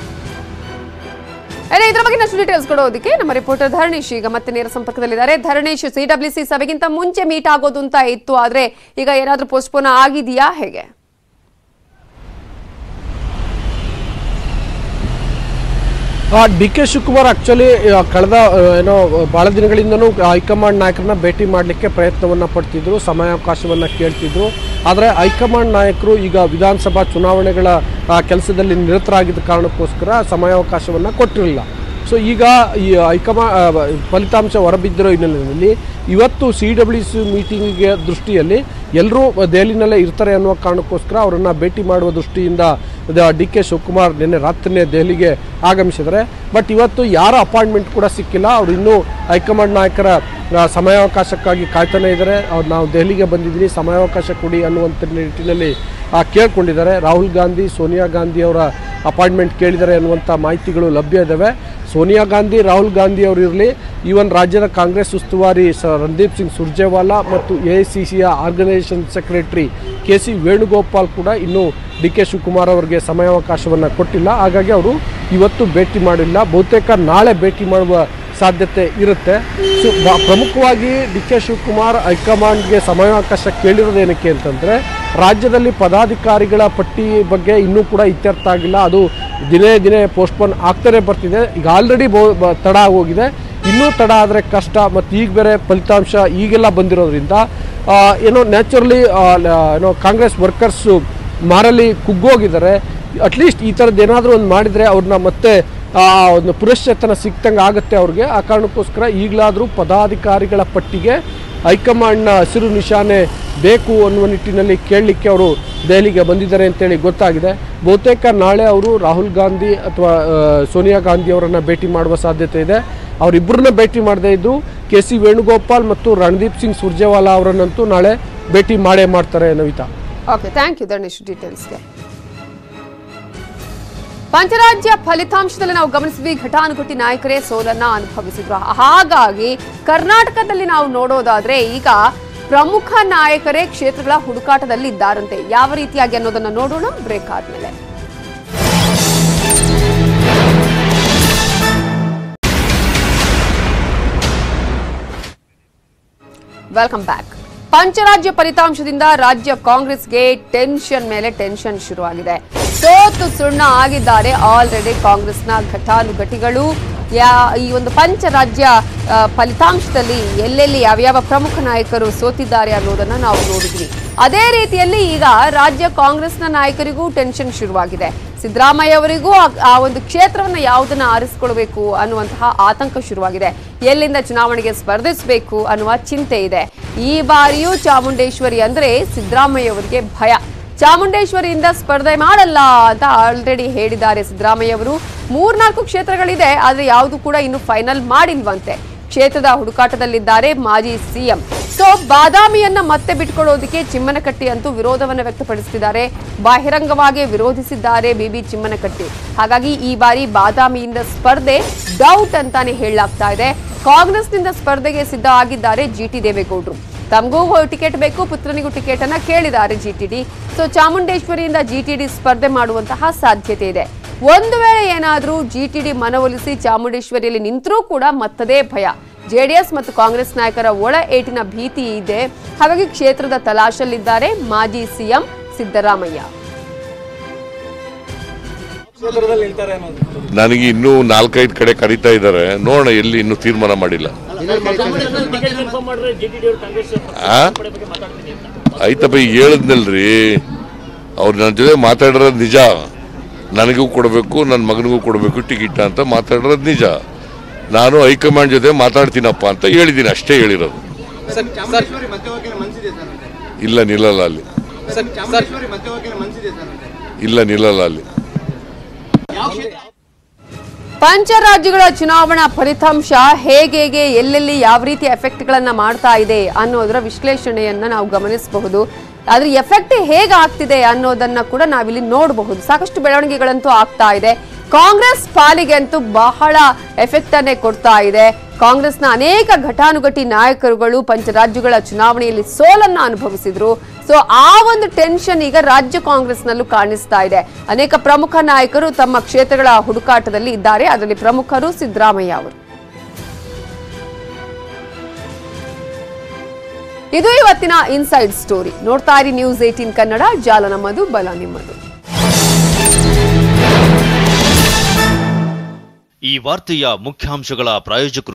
ಅದೇ ಇದರ ಬಗ್ಗೆ ಇನ್ನಷ್ಟು ಡೀಟೇಲ್ಸ್ ಕೊಡೋದಕ್ಕೆ ನಮ್ಮ ರಿಪೋರ್ಟರ್ ಧರಣೇಶ್ ಈಗ ಮತ್ತೆ ನೇರ ಸಂಪರ್ಕದಲ್ಲಿದ್ದಾರೆ ಧರಣೇಶ್ ಸಿಡಬ್ಲ್ಯೂಸಿ ಸಭೆಗಿಂತ ಮುಂಚೆ ಮೀಟ್ ಆಗೋದು ಅಂತ ಇತ್ತು ಆದ್ರೆ ಈಗ ಏನಾದ್ರೂ ಪೋಸ್ಟ್ಪೋನ್ ಆಗಿದೆಯಾ ಹೇಗೆ ಡಿ ಕೆ ಶಿವಕುಮಾರ್ ಆಕ್ಚುಲಿ ಕಳೆದ ಆ, ಏನೋ ಭಾಳ ದಿನಗಳಿಂದನೂ ಹೈಕಮಾಂಡ್ ನಾಯಕರನ್ನ ಭೇಟಿ ಮಾಡಲಿಕ್ಕೆ ಪ್ರಯತ್ನವನ್ನು ಪಡ್ತಿದ್ರು ಸಮಯಾವಕಾಶವನ್ನು ಕೇಳ್ತಿದ್ರು ಆದರೆ ಹೈಕಮಾಂಡ್ ನಾಯಕರು ಈಗ ವಿಧಾನಸಭಾ ಚುನಾವಣೆಗಳ ಆ, ಕೆಲಸದಲ್ಲಿ ನಿರತರಾಗಿದ್ದ ಕಾರಣಕ್ಕೋಸ್ಕರ ಸಮಯಾವಕಾಶವನ್ನು ಕೊಟ್ಟಿರಲಿಲ್ಲ ಸೊ ಈಗ ಈ ಹೈಕಮಾ ಆ, ಫಲಿತಾಂಶ ಹೊರಬಿದ್ದಿರೋ ಹಿನ್ನೆಲೆಯಲ್ಲಿ ಇವತ್ತು ಸಿ ಡಬ್ಲ್ಯೂ ಸಿ ಮೀಟಿಂಗಿಗೆ ದೃಷ್ಟಿಯಲ್ಲಿ ಎಲ್ಲರೂ ದೆಹಲಿನಲ್ಲೇ ಇರ್ತಾರೆ ಅನ್ನುವ ಕಾರಣಕ್ಕೋಸ್ಕರ ಅವರನ್ನು ಭೇಟಿ ಮಾಡುವ ದೃಷ್ಟಿಯಿಂದ ಡಿ ಕೆ ಶಿವಕುಮಾರ್ ನಿನ್ನೆ ರಾತ್ರಿನೇ ದೆಹಲಿಗೆ ಆಗಮಿಸಿದ್ದಾರೆ ಬಟ್ ಇವತ್ತು ಯಾರ ಅಪಾಯಿಂಟ್ಮೆಂಟ್ ಕೂಡ ಸಿಕ್ಕಿಲ್ಲ ಅವರು ಇನ್ನೂ ಹೈಕಮಾಂಡ್ ನಾಯಕರ ಆ, ಸಮಯಾವಕಾಶಕ್ಕಾಗಿ ಕಾಯ್ತಾನೆ ಇದ್ದಾರೆ ಅವ್ರು ನಾವು ದೆಹಲಿಗೆ ಬಂದಿದ್ದೀನಿ ಸಮಯಾವಕಾಶ ಕೊಡಿ ಅನ್ನುವಂಥ ನಿಟ್ಟಿನಲ್ಲಿ ಆ, ಕೇಳ್ಕೊಂಡಿದ್ದಾರೆ ರಾಹುಲ್ ಗಾಂಧಿ ಸೋನಿಯಾ ಗಾಂಧಿ ಅವರ ಅಪಾಯಿಂಟ್ಮೆಂಟ್ ಕೇಳಿದ್ದಾರೆ ಅನ್ನುವಂಥ ಮಾಹಿತಿಗಳು ಲಭ್ಯ ಇದ್ದಾವೆ ಸೋನಿಯಾ ಗಾಂಧಿ ರಾಹುಲ್ ಗಾಂಧಿ ಅವರು ಇರಲಿ ಈವನ್ ರಾಜ್ಯದ ಕಾಂಗ್ರೆಸ್ ಉಸ್ತುವಾರಿ ಸ ರಣದೀಪ್ ಸಿಂಗ್ ಸುರ್ಜೇವಾಲಾ ಮತ್ತು ಎ ಐ ಸಿ ಸಿಯ organisation secretary K C Venugopal ಕೂಡ ಇನ್ನೂ ಡಿ ಕೆ ಶಿವಕುಮಾರ್ ಅವರಿಗೆ ಸಮಯಾವಕಾಶವನ್ನು ಕೊಟ್ಟಿಲ್ಲ ಹಾಗಾಗಿ ಅವರು ಇವತ್ತು ಭೇಟಿ ಮಾಡಿಲ್ಲ ಬಹುತೇಕ ನಾಳೆ ಭೇಟಿ ಮಾಡುವ ಸಾಧ್ಯತೆ ಇರುತ್ತೆ ಸೊ ಬ- ಪ್ರಮುಖವಾಗಿ ಡಿ ಕೆ ಶಿವಕುಮಾರ್ ಹೈಕಮಾಂಡ್ಗೆ ಸಮಯಾವಕಾಶ ಕೇಳಿರೋದೇನಕ್ಕೆ ಅಂತಂದರೆ ರಾಜ್ಯದಲ್ಲಿ ಪದಾಧಿಕಾರಿಗಳ ಪಟ್ಟಿ ಬಗ್ಗೆ ಇನ್ನೂ ಕೂಡ ಇತ್ಯರ್ಥ ಆಗಿಲ್ಲ ಅದು ದಿನೇ ದಿನೇ ಪೋಸ್ಟ್ಪೋನ್ ಆಗ್ತಾನೆ ಬರ್ತಿದೆ ಈಗ ಆಲ್ರೆಡಿ ತಡ ಆಗೋಗಿದೆ ಇನ್ನೂ ತಡ ಆದರೆ ಕಷ್ಟ ಮತ್ತು ಈಗ ಬೇರೆ ಫಲಿತಾಂಶ ಈಗೆಲ್ಲ ಬಂದಿರೋದ್ರಿಂದ ಆ, ಏನೋ ನ್ಯಾಚುರಲಿ ಏನೋ ಕಾಂಗ್ರೆಸ್ ವರ್ಕರ್ಸು ಮಾರಲ್ಲಿ ಕುಗ್ಗೋಗಿದ್ದಾರೆ ಅಟ್ಲೀಸ್ಟ್ ಈ ಥರದ್ದು ಏನಾದರೂ ಒಂದು ಮಾಡಿದರೆ ಅವ್ರನ್ನ ಮತ್ತೆ ಆ ಒಂದು ಪುರಶ್ಚೇತನ ಸಿಕ್ತಂಗೆ ಆಗುತ್ತೆ ಅವ್ರಿಗೆ ಆ ಕಾರಣಕ್ಕೋಸ್ಕರ ಈಗಲಾದರೂ ಪದಾಧಿಕಾರಿಗಳ ಪಟ್ಟಿಗೆ ಹೈಕಮಾಂಡ್ನ ಹಸಿರು ನಿಶಾನೆ ಬೇಕು ಅನ್ನುವ ನಿಟ್ಟಿನಲ್ಲಿ ಕೇಳಲಿಕ್ಕೆ ಅವರು ದೆಹಲಿಗೆ ಬಂದಿದ್ದಾರೆ ಅಂತೇಳಿ ಗೊತ್ತಾಗಿದೆ ಬಹುತೇಕ ನಾಳೆ ಅವರು ರಾಹುಲ್ ಗಾಂಧಿ ಅಥವಾ ಆ, ಸೋನಿಯಾ ಗಾಂಧಿ ಅವರನ್ನು ಭೇಟಿ ಮಾಡುವ ಸಾಧ್ಯತೆ ಇದೆ ಅವರಿಬ್ಬರನ್ನ ಭೇಟಿ ಮಾಡದೇ ಇದ್ದು ಕೆ ಸಿ ವೇಣುಗೋಪಾಲ್ ಮತ್ತು ರಣದೀಪ್ ಸಿಂಗ್ ಸುರ್ಜೇವಾಲಾ ಅವರನ್ನಂತೂ ನಾಳೆ ಭೇಟಿ ಮಾಡೇ ಮಾಡ್ತಾರೆ Navitha okay thank you Dharnesh ಡೀಟೇಲ್ಸ್ಗೆ ಪಂಚರಾಜ್ಯ ಫಲಿತಾಂಶದಲ್ಲಿ ನಾವು ಗಮನಿಸಿದ್ವಿ ಘಟಾನುಘಟಿ ನಾಯಕರೇ ಸೋಲನ್ನ ಅನುಭವಿಸಿದ್ರು ಹಾಗಾಗಿ ಕರ್ನಾಟಕದಲ್ಲಿ ನಾವು ನೋಡೋದಾದ್ರೆ ಈಗ ಪ್ರಮುಖ ನಾಯಕರೇ ಕ್ಷೇತ್ರಗಳ ಹುಡುಕಾಟದಲ್ಲಿ ಇದ್ದಾರಂತೆ ಯಾವ ರೀತಿಯಾಗಿ ಅನ್ನೋದನ್ನ ನೋಡೋಣ ಬ್ರೇಕ್ ಆದ್ಮೇಲೆ ವೆಲ್ಕಮ್ ಬ್ಯಾಕ್ ಪಂಚರಾಜ್ಯ ಫಲಿತಾಂಶದಿಂದ ರಾಜ್ಯ ಕಾಂಗ್ರೆಸ್ಗೆ ಟೆನ್ಷನ್ ಮೇಲೆ ಟೆನ್ಷನ್ ಶುರುವಾಗಿದೆ ಸೋತು ಸುಣ್ಣ ಆಗಿದ್ದಾರೆ ಆಲ್ರೆಡಿ ಕಾಂಗ್ರೆಸ್ನ ಘಟಾನುಘಟಿಗಳು ಯಾ ಈ ಒಂದು ಪಂಚರಾಜ್ಯ ಆ, ಫಲಿತಾಂಶದಲ್ಲಿ ಎಲ್ಲೆಲ್ಲಿ ಯಾವ್ಯಾವ ಪ್ರಮುಖ ನಾಯಕರು ಸೋತಿದ್ದಾರೆ ಅನ್ನೋದನ್ನ ನಾವು ನೋಡಿದ್ವಿ ಅದೇ ರೀತಿಯಲ್ಲಿ ಈಗ ರಾಜ್ಯ ಕಾಂಗ್ರೆಸ್ನ ನಾಯಕರಿಗೂ ಟೆನ್ಷನ್ ಶುರುವಾಗಿದೆ ಸಿದ್ದರಾಮಯ್ಯ ಅವರಿಗೂ ಆ- ಆ ಒಂದು ಕ್ಷೇತ್ರವನ್ನ ಯಾವುದನ್ನ ಆರಿಸಿಕೊಳ್ಬೇಕು ಅನ್ನುವಂತಹ ಆತಂಕ ಶುರುವಾಗಿದೆ ಎಲ್ಲಿಂದ ಚುನಾವಣೆಗೆ ಸ್ಪರ್ಧಿಸಬೇಕು ಅನ್ನುವ ಚಿಂತೆ ಇದೆ ಈ ಬಾರಿಯೂ ಚಾಮುಂಡೇಶ್ವರಿ ಅಂದ್ರೆ ಸಿದ್ದರಾಮಯ್ಯ ಅವರಿಗೆ ಭಯ ಚಾಮುಂಡೇಶ್ವರಿಯಿಂದ ಸ್ಪರ್ಧೆ ಮಾಡಲ್ಲ ಅಂತ ಆಲ್ರೆಡಿ ಹೇಳಿದ್ದಾರೆ ಸಿದ್ದರಾಮಯ್ಯ ಅವರು ಮೂರ್ನಾಲ್ಕು ಕ್ಷೇತ್ರಗಳಿದೆ ಆದ್ರೆ ಯಾವುದು ಕೂಡ ಇನ್ನು ಫೈನಲ್ ಮಾಡಿಲ್ವಂತೆ ಕ್ಷೇತ್ರದ ಹುಡುಕಾಟದಲ್ಲಿದ್ದಾರೆ ಮಾಜಿ ಸಿಎಂ ಸೊ ಬಾದಾಮಿಯನ್ನ ಮತ್ತೆ ಬಿಟ್ಕೊಡೋದಕ್ಕೆ ಚಿಮ್ಮನಕಟ್ಟಿ ಅಂತೂ ವಿರೋಧವನ್ನ ವ್ಯಕ್ತಪಡಿಸುತ್ತಿದ್ದಾರೆ ಬಹಿರಂಗವಾಗಿ ವಿರೋಧಿಸಿದ್ದಾರೆ ಬಿಬಿ ಚಿಮ್ಮನಕಟ್ಟಿ ಹಾಗಾಗಿ ಈ ಬಾರಿ ಬಾದಾಮಿಯಿಂದ ಸ್ಪರ್ಧೆ ಡೌಟ್ ಅಂತಾನೆ ಹೇಳಲಾಗ್ತಾ ಇದೆ ಕಾಂಗ್ರೆಸ್ನಿಂದ ಸ್ಪರ್ಧೆಗೆ ಸಿದ್ಧ ಆಗಿದ್ದಾರೆ ಜಿ ಟಿ ದೇವೇಗೌಡರು ತಮಗೂ ಟಿಕೆಟ್ ಬೇಕು ಪುತ್ರನಿಗೂ ಟಿಕೆಟ್ ಅನ್ನ ಕೇಳಿದ್ದಾರೆ ಜಿಟಿಡಿ ಸೊ ಚಾಮುಂಡೇಶ್ವರಿಯಿಂದ ಜಿಟಿಡಿ ಸ್ಪರ್ಧೆ ಮಾಡುವಂತಹ ಸಾಧ್ಯತೆ ಇದೆ ಒಂದು ವೇಳೆ ಏನಾದರೂ ಜಿಟಿಡಿ ಮನವೊಲಿಸಿ ಚಾಮುಂಡೇಶ್ವರಿಯಲ್ಲಿ ನಿಂತರೂ ಕೂಡ ಮತ್ತದೇ ಭಯ ಜೆಡಿಎಸ್ ಮತ್ತು ಕಾಂಗ್ರೆಸ್ ನಾಯಕರ ಒಳ ಏಟಿನ ಭೀತಿ ಇದೆ ಹಾಗಾಗಿ ಕ್ಷೇತ್ರದ ತಲಾಶಲ್ಲಿದ್ದಾರೆ ಮಾಜಿ ಸಿಎಂ ಸಿದ್ದರಾಮಯ್ಯ ನನಗೆ ಇನ್ನೂ ನಾಲ್ಕೈದು ಕಡೆ ಕರೀತಾ ಇದ್ದಾರೆ ನೋಡೋಣ ಎಲ್ಲಿ ಇನ್ನೂ ತೀರ್ಮಾನ ಮಾಡಿಲ್ಲ ಆ? ಆಯ್ತಪ್ಪ ಈಗ ಹೇಳಿದ್ನಲ್ರಿ ಅವ್ರು ನನ್ನ ಜೊತೆ ಮಾತಾಡಿರೋದು ನಿಜ ನನಗೂ ಕೊಡಬೇಕು ನನ್ನ ಮಗನಿಗೂ ಕೊಡಬೇಕು ಟಿಕೆಟ್ ಅಂತ ಮಾತಾಡಿರೋದು ನಿಜ ನಾನು ಹೈಕಮಾಂಡ್ ಜೊತೆ ಮಾತಾಡ್ತೀನಪ್ಪ ಅಂತ ಹೇಳಿದ್ದೀನಿ ಅಷ್ಟೇ ಹೇಳಿರೋದು ಚಾಮುಂಡೇಶ್ವರಿ ಮತ್ತೆ ಹೋಗಕ್ಕೆ ಮನ್ಸಿದೆ ಸರ್ ಅಂತೆ ಇಲ್ಲ ನಿಲ್ಲಲ್ಲ ಅಲ್ಲಿ ಚಾಮುಂಡೇಶ್ವರಿ ಮತ್ತೆ ಹೋಗಕ್ಕೆ ಮನ್ಸಿದೆ ಸರ್ ಅಂತೆ ಇಲ್ಲ ನಿಲ್ಲಲ್ಲ ಅಲ್ಲಿ ಪಂಚರಾಜ್ಯಗಳ ಚುನಾವಣಾ ಫಲಿತಾಂಶ ಹೇಗೆ ಎಲ್ಲೆಲ್ಲಿ ಯಾವ ರೀತಿ ಎಫೆಕ್ಟ್ಗಳನ್ನ ಮಾಡ್ತಾ ಇದೆ ಅನ್ನೋದರ ವಿಶ್ಲೇಷಣೆಯನ್ನ ನಾವು ಗಮನಿಸಬಹುದು ಆದ್ರೆ ಎಫೆಕ್ಟ್ ಹೇಗೆ ಆಗ್ತಿದೆ ಅನ್ನೋದನ್ನ ಕೂಡ ನಾವಿಲ್ಲಿ ನೋಡಬಹುದು ಸಾಕಷ್ಟು ಬೆಳವಣಿಗೆಗಳಂತೂ ಆಗ್ತಾ ಇದೆ ಕಾಂಗ್ರೆಸ್ ಪಾಲಿಗೆ ಅಂತೂ ಬಹಳ ಎಫೆಕ್ಟ್ ಅನ್ನೇ ಕೊಡ್ತಾ ಇದೆ ಕಾಂಗ್ರೆಸ್ನ ಅನೇಕ ಘಟಾನುಘಟಿ ನಾಯಕರುಗಳು ಪಂಚರಾಜ್ಯಗಳ ಚುನಾವಣೆಯಲ್ಲಿ ಸೋಲನ್ನ ಅನುಭವಿಸಿದ್ರು ಸೊ ಆ ಒಂದು ಟೆನ್ಷನ್ ಈಗ ರಾಜ್ಯ ಕಾಂಗ್ರೆಸ್ನಲ್ಲೂ ಕಾಣಿಸ್ತಾ ಇದೆ ಅನೇಕ ಪ್ರಮುಖ ನಾಯಕರು ತಮ್ಮ ಕ್ಷೇತ್ರಗಳ ಹುಡುಕಾಟದಲ್ಲಿ ಇದ್ದಾರೆ ಅದರಲ್ಲಿ ಪ್ರಮುಖರು ಸಿದ್ದರಾಮಯ್ಯ ಅವರು ಇದು ಇವತ್ತಿನ ಇನ್ಸೈಡ್ ಸ್ಟೋರಿ ನೋಡ್ತಾ ಇರಿ ನ್ಯೂಸ್ ಏಟೀನ್ ಕನ್ನಡ ಜಾಲ ನಮ್ಮದು ಬಲ ನಿಮ್ಮದು ಈ ವಾರ್ತೆಯ ಮುಖ್ಯಾಂಶಗಳ ಪ್ರಾಯೋಜಕರು